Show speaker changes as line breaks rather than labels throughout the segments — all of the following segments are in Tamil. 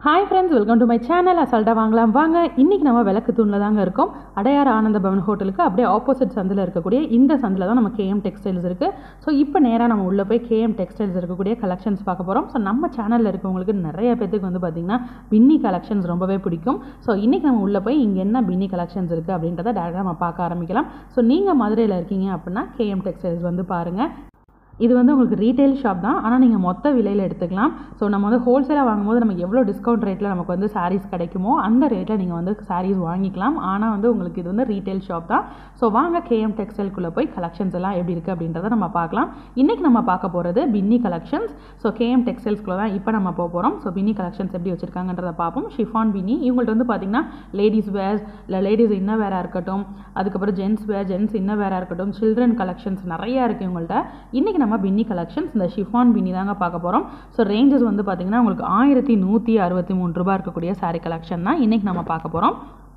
hi friends welcome to my channel அசால்ட்டாக வாங்கலாம் வாங்க இன்றைக்கி நம்ம விளக்கு தூணில் தாங்க இருக்கோம் அடையார் ஆனந்த பவன் ஹோட்டலுக்கு அப்படியே ஆப்போசிட் சந்தில் இருக்கக்கூடிய இந்த சந்தில் தான் நம்ம கேஎம் டெக்ஸ்டைல்ஸ் இருக்குது ஸோ இப்போ நேராக நம்ம உள்ளே போய் கேஎம் டெக்ஸ்டைல்ஸ் இருக்கக்கூடிய கலெக்ஷன்ஸ் பார்க்க போகிறோம் ஸோ நம்ம சேனலில் இருக்கவங்களுக்கு நிறைய பேத்துக்கு வந்து பார்த்திங்கன்னா பின்னி கலெக்ஷன்ஸ் ரொம்பவே பிடிக்கும் ஸோ இன்றைக்கி நம்ம உள்ளே போய் இங்கே என்ன பின்னி கலெக்ஷன்ஸ் இருக்குது அப்படின்றத டேரெக்டாக நம்ம பார்க்க ஆரம்பிக்கலாம் ஸோ நீங்கள் மதுரையில் இருக்கீங்க அப்படின்னா கேஎம் டெக்ஸ்டைல்ஸ் வந்து பாருங்கள் இது வந்து உங்களுக்கு ரீட்டைல் ஷாப் தான் ஆனால் நீங்கள் மொத்த விலையில் எடுத்துக்கலாம் ஸோ நம்ம வந்து ஹோல்சேலாக வாங்கும்போது நமக்கு எவ்வளோ டிஸ்கவுண்ட் ரேட்டில் நமக்கு வந்து சாரீஸ் கிடைக்குமோ அந்த ரேட்டில் நீங்கள் வந்து சாரீஸ் வாங்கிக்கலாம் ஆனால் வந்து உங்களுக்கு இது வந்து ரீட்டைல் ஷாப் தான் ஸோ வாங்க கேஎம் டெக்ஸ்டைல்குள்ளே போய் கலெக்ஷன்ஸ் எல்லாம் எப்படி இருக்குது அப்படின்றத நம்ம பார்க்கலாம் இன்றைக்கி நம்ம பார்க்க போகிறது பின்னி கலெக்ஷன்ஸ் ஸோ கேஎம் டெக்ஸ்டைல்ஸ்குள்ளே தான் இப்போ நம்ம போக போகிறோம் ஸோ பின்னி கலெக்ஷன்ஸ் எப்படி வச்சுருக்காங்கன்றத பார்ப்போம் ஷிஃபான் பின்னி இவங்கள்ட்ட வந்து பார்த்திங்கன்னா லேடிஸ் வேர்ஸ் இல்லை லேடிஸ் இன்ன வேராக இருக்கட்டும் அதுக்கப்புறம் ஜென்ஸ் வேர் ஜென்ஸ் இன்ன வேராக இருக்கட்டும் சில்ட்ரன் கலெக்ஷன்ஸ் நிறையா இருக்குது இவங்கள்ட்ட இன்றைக்கி நம்ம பின்னி கலெக்ஷன்ஸ் இந்த ஷிஃபான் பின்னி தாங்க பார்க்க போகிறோம் ஸோ ரேஞ்சஸ் வந்து பார்த்திங்கன்னா உங்களுக்கு ஆயிரத்தி நூற்றி அறுபத்தி மூணு ரூபா இருக்கக்கூடிய சாரீ கலெக்ஷன் தான் இன்றைக்கி நம்ம பார்க்க போகிறோம்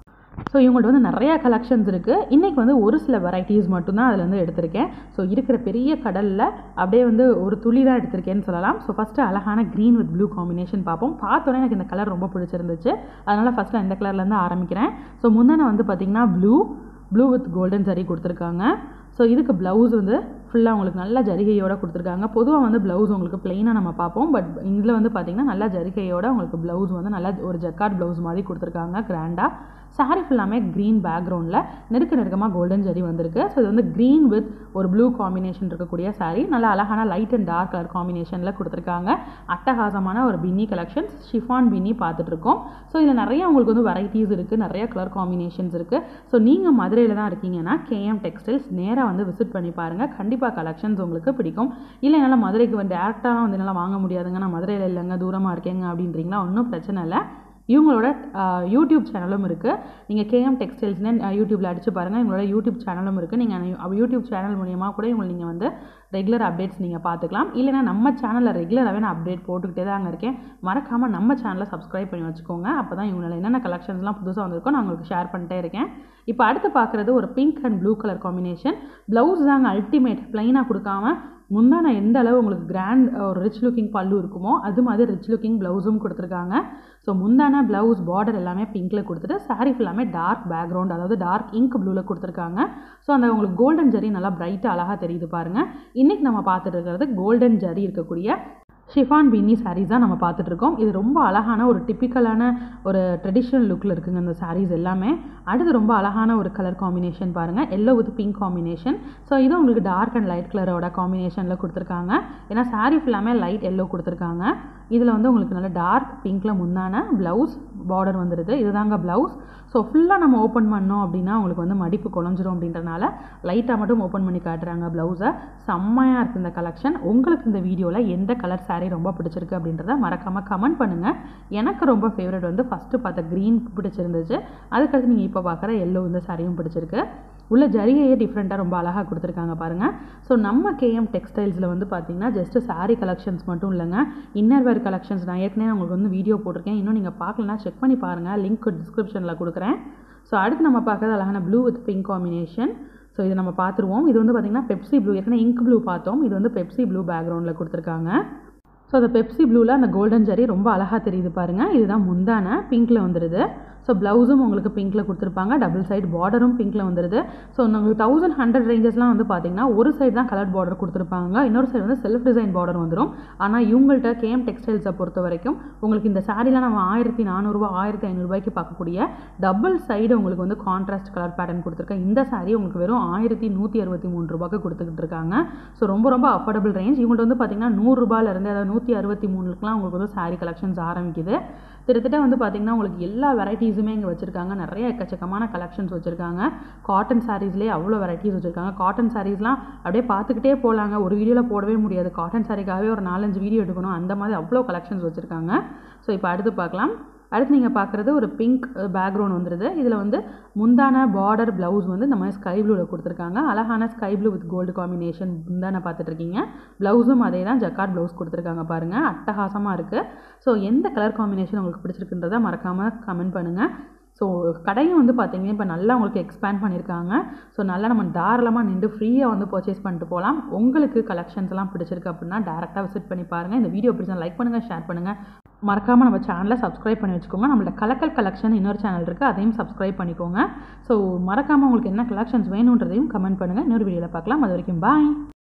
ஸோ இவங்கள்ட்ட வந்து நிறையா கலெக்ஷன்ஸ் இருக்குது இன்றைக்கி வந்து ஒரு சில வெரைட்டிஸ் மட்டும்தான் அதில் வந்து எடுத்திருக்கேன் ஸோ இருக்கிற பெரிய கடலில் அப்படியே வந்து ஒரு துளி தான் எடுத்திருக்கேன்னு சொல்லலாம் ஸோ ஃபஸ்ட்டு அழகான க்ரீன் வித் ப்ளூ காம்பினேஷன் பார்ப்போம் பார்த்தோன்னே எனக்கு இந்த கலர் ரொம்ப பிடிச்சிருந்துச்சு அதனால் ஃபஸ்ட்டு இந்த கலர்லேருந்து ஆரம்பிக்கிறேன் ஸோ முன்னே வந்து பார்த்திங்கன்னா ப்ளூ ப்ளூ வித் கோல்டன் சரி கொடுத்துருக்காங்க ஸோ இதுக்கு ப்ளவுஸ் வந்து ஃபுல்லாக உங்களுக்கு நல்ல ஜரிகையோடு கொடுத்துருக்காங்க பொதுவாக வந்து ப்ளவுஸ் உங்களுக்கு ப்ளெயினாக நம்ம பார்ப்போம் பட் இதில் வந்து பார்த்திங்கன்னா நல்ல ஜரிகையோட உங்களுக்கு ப்ளவுஸ் வந்து நல்ல ஒரு ஜக்கார்ட் ப்ளவுஸ் மாதிரி கொடுத்துருக்காங்க கிராண்டாக சாரீ ஃபுல்லாமே க்ரீன் பேக்ரவுண்டில் நெருக்க நெருக்கமாக கோல்டன் ஜரி வந்திருக்கு ஸோ இது வந்து க்ரீன் வித் ஒரு ப்ளூ காம்பினேஷன் இருக்கக்கூடிய சாரீ நல்லா அழகான லைட் அண்ட் டார்க் கலர் காம்பினேஷனில் கொடுத்துருக்காங்க அட்டகாசமான ஒரு பின்னி கலெக்ஷன்ஸ் ஷிஃபான் பின்னி பார்த்துட்ருக்கோம் ஸோ இதில் நிறைய உங்களுக்கு வந்து வெரைட்டிஸ் இருக்குது நிறைய கலர் காம்பினேஷன்ஸ் இருக்குது ஸோ நீங்கள் மதுரையில் தான் இருக்கீங்கன்னா கேஎம் டெக்ஸ்டைல்ஸ் நேராக வந்து விசிட் பண்ணி பாருங்கள் கண்டிப்பாக கலெக்ஷன்ஸ் உங்களுக்கு பிடிக்கும் இல்லை என்னால் மதுரைக்கு வந்து டேரெக்டாக வந்து என்னால் வாங்க முடியாதுங்க நான் மதுரையில் இல்லைங்க தூரமாக இருக்கேங்க அப்படின்றீங்களா ஒன்றும் பிரச்சனை இல்லை இவங்களோட யூடியூப் சேனலும் இருக்குது நீங்கள் கேஎம் டெக்ஸ்டைல்ஸ்னு யூடியூப்பில் அடிச்சு பாருங்கள் இவங்களோட யூடியூப் சேனலும் இருக்குது நீங்கள் யூடியூப் சேனல் மூலியமாக கூட இவங்களை நீங்கள் வந்து ரெகுலர் அப்டேட்ஸ் நீங்கள் பார்த்துக்கலாம் இல்லைனா நம்ம சேனலில் ரெகுலராகவே நான் அப்டேட் போட்டுக்கிட்டே தான் இருக்கேன் மறக்காமல் நம்ம சேனலை சப்ஸ்கிரைப் பண்ணி வச்சுக்கோங்க அப்போ தான் இவங்கள என்னென்ன கலெக்ஷன்ஸ்லாம் புதுசாக வந்திருக்கோ நான் உங்களுக்கு ஷேர் பண்ணிட்டே இருக்கேன் இப்போ அடுத்து பார்க்குறது ஒரு pink and blue colour combination blouse தாங்க அல்டிமேட் ப்ளைனாக கொடுக்காம முந்தான எந்த அளவு உங்களுக்கு கிராண்ட் ஒரு ரிச் லுக்கிங் பல்லு இருக்குமோ அது மாதிரி ரிச் லுக்கிங் ப்ளவுஸும் கொடுத்துருக்காங்க ஸோ முந்தான ப்ளவுஸ் பார்டர் எல்லாமே பிங்க்கில் கொடுத்துட்டு சாரீ ஃபுல்லாமே டார்க் பேக்ரவுண்ட் அதாவது டார்க் இங்க் ப்ளூவில் கொடுத்துருக்காங்க ஸோ அந்த உங்களுக்கு கோல்டன் ஜரி நல்லா பிரைட்டாக அழகாக தெரியுது பாருங்கள் இன்றைக்கி நம்ம பார்த்துட்டு இருக்கிறது கோல்டன் ஜரி இருக்கக்கூடிய ஷிஃபான் பின்னி சாரீஸ் தான் நம்ம பார்த்துட்ருக்கோம் இது ரொம்ப அழகான ஒரு டிப்பிக்கலான ஒரு ட்ரெடிஷ்னல் லுக்கில் இருக்குங்க இந்த சாரீஸ் எல்லாமே அடுத்து ரொம்ப அழகான ஒரு கலர் காம்பினேஷன் பாருங்கள் yellow with pink combination so இது உங்களுக்கு டார்க் அண்ட் லைட் கலரோட காம்பினேஷனில் கொடுத்துருக்காங்க ஏன்னா சாரீ ஃபுல்லாமே லைட் எல்லோ கொடுத்துருக்காங்க இதில் வந்து உங்களுக்கு நல்ல டார்க் பிங்க்கில் முன்னான ப்ளவுஸ் பார்டர் வந்துடுது இதுதாங்க ப்ளவுஸ் ஸோ ஃபுல்லாக நம்ம ஓப்பன் பண்ணோம் அப்படின்னா உங்களுக்கு வந்து மடிப்பு குழஞ்சிரும் அப்படின்றனால லைட்டாக மட்டும் ஓப்பன் பண்ணி காட்டுறாங்க ப்ளவுஸை செம்மையாக இருக்குது இந்த கலெக்ஷன் உங்களுக்கு இந்த வீடியோவில் எந்த கலர் சாரீ ரொம்ப பிடிச்சிருக்கு அப்படின்றத மறக்காமல் கமெண்ட் பண்ணுங்கள் எனக்கு ரொம்ப ஃபேவரட் வந்து ஃபஸ்ட்டு பார்த்த க்ரீன் பிடிச்சிருந்துச்சு அதுக்கடுத்து நீங்கள் இப்போ பார்க்குற எல்லோ இந்த சாரியும் பிடிச்சிருக்கு உள்ள ஜரிகையே டிஃப்ரெண்ட்டாக ரொம்ப அழகாக கொடுத்துருக்காங்க பாருங்கள் ஸோ நம்ம கேஎம் டெக்ஸ்டைல்ஸில் வந்து பார்த்தீங்கன்னா ஜஸ்ட்டு சாரீ கலெக்ஷன்ஸ் மட்டும் இல்லைங்க இன்னர் வேர் கலெக்ஷன்ஸ் நான் ஏற்கனவே உங்களுக்கு வந்து வீடியோ போட்டிருக்கேன் இன்னும் நீங்கள் பார்க்கலனா செக் பண்ணி பாருங்கள் லிங்க் டிஸ்கிரிப்ஷனில் கொடுக்குறேன் ஸோ அடுத்து நம்ம பார்க்குறது அழகான blue with pink combination so இதை நம்ம பார்த்துருவோம் இது வந்து பார்த்திங்கன்னா பெப்சி ப்ளூ ஏற்கனவே இங்க் ப்ளூ பார்த்தோம் இது வந்து பெப்சி ப்ளூ பேக்ரவுண்டில் கொடுத்துருக்காங்க ஸோ அந்த பெப்சி ப்ளூவில் அந்த கோல்டன் ஜரி ரொம்ப அழகாக தெரியுது பாருங்கள் இதுதான் முந்தான பிங்க்கில் வந்துடுது ஸோ ப்ளவுஸும் உங்களுக்கு பிங்க்கில் கொடுத்துருப்பாங்க டபுள் சைடு பார்டரும் பிங்க்கில் வந்துடுது ஸோ உங்களுக்கு தௌசண்ட் ஹண்ட்ரட் ரேஞ்சஸ்லாம் வந்து பார்த்தீங்கன்னா ஒரு சைடு தான் கலர் பார்டர் கொடுத்துருப்பாங்க இன்னொரு சைடு வந்து செல்ஃப் டிசைன் பார்டர் வந்துடும் ஆனால் இவங்கள்ட்ட கேஎம் டெக்ஸ்டைல்ஸை பொறுத்த வரைக்கும் உங்களுக்கு இந்த சாரீலாம் நம்ம ஆயிரத்தி நானூறுரூவா ஆயிரத்தி ஐநூறுரூபாய்க்கு பார்க்கக்கூடிய டபுள் சைடு உங்களுக்கு வந்து கான்ட்ராஸ்ட் கலர் பேட்டர்ன் கொடுத்துருக்கேன் இந்த சாரீ உங்களுக்கு வெறும் ஆயிரத்தி நூற்றி அறுபத்தி மூணு ரூபாய்க்கு கொடுத்துக்கிட்டு இருக்காங்க ஸோ ரொம்ப ரொம்ப அஃபோர்டபுள் ரேஞ்ச் இவங்கள்ட்ட வந்து பார்த்தீங்கன்னா நூறுரூபாலேருந்து அதாவது நூற்றி அறுபத்தி மூணுக்குலாம் உங்களுக்கு வந்து சாரீ கலெக்ஷன்ஸ் ஆரம்பிக்குது கிட்டத்தட்ட வந்து பார்த்திங்கன்னா உங்களுக்கு எல்லா வெரைட்டிஸுமே இங்கே வச்சுருக்காங்க நிறைய எக்கச்சக்கமான கலெக்ஷன்ஸ் வச்சுருக்காங்க காட்டன் சாரீஸ்லேயே அவ்வளோ வெரைட்டிஸ் வச்சுருக்காங்க காட்டன் சாரீஸ்லாம் அப்படியே பார்த்துக்கிட்டே போகலாங்க ஒரு வீடியோவில் போடவே முடியாது காட்டன் சாரீக்காகவே ஒரு நாலஞ்சு வீடியோ எடுக்கணும் அந்த மாதிரி அவ்வளோ கலெக்ஷன்ஸ் வச்சுருக்காங்க ஸோ இப்போ அடுத்து பார்க்கலாம் அடுத்து நீங்கள் பார்க்குறது ஒரு பிங்க் பேக்ரவுண்ட் வந்துடுது இதில் வந்து முந்தான பார்டர் ப்ளவுஸ் வந்து இந்த மாதிரி ஸ்கை ப்ளூவில் கொடுத்துருக்காங்க அழகான sky blue with gold combination முந்தான பார்த்துட்ருக்கீங்க ப்ளவுஸும் அதே தான் ஜக்கார்ட் ப்ளவுஸ் கொடுத்துருக்காங்க பாருங்கள் அட்டகாசமாக இருக்குது ஸோ எந்த கலர் காம்பினேஷன் உங்களுக்கு பிடிச்சிருக்குன்றதை மறக்காமல் கமெண்ட் பண்ணுங்கள் ஸோ கடையும் வந்து பார்த்தீங்கன்னா இப்போ நல்லா உங்களுக்கு எக்ஸ்பேண்ட் பண்ணியிருக்காங்க ஸோ நல்லா நம்ம தாராளமாக நின்று ஃப்ரீயாக வந்து பர்ச்சேஸ் பண்ணிட்டு போகலாம் உங்களுக்கு கலெக்ஷன்ஸ் எல்லாம் பிடிச்சிருக்கு அப்படின்னா டேரெக்டாக விசிட் பண்ணி பாருங்கள் இந்த வீடியோ பிடிச்சா லைக் பண்ணுங்கள் ஷேர் பண்ணுங்கள் மறக்காமல் நம்ம சேனலை சப்ஸ்கிரைப் பண்ணி வச்சுக்கோங்க நம்மளோட கலக்கல் கலெக்ஷன் இன்னொரு சேனல் இருக்குது அதையும் சப்ஸ்கிரைப் பண்ணிக்கோங்க ஸோ மறக்காமல் உங்களுக்கு என்ன கலெக்ஷன்ஸ் வேணுன்றதையும் கமெண்ட் பண்ணுங்கள் இன்னொரு வீடியோவில் பார்க்கலாம் அது வரைக்கும் பாய்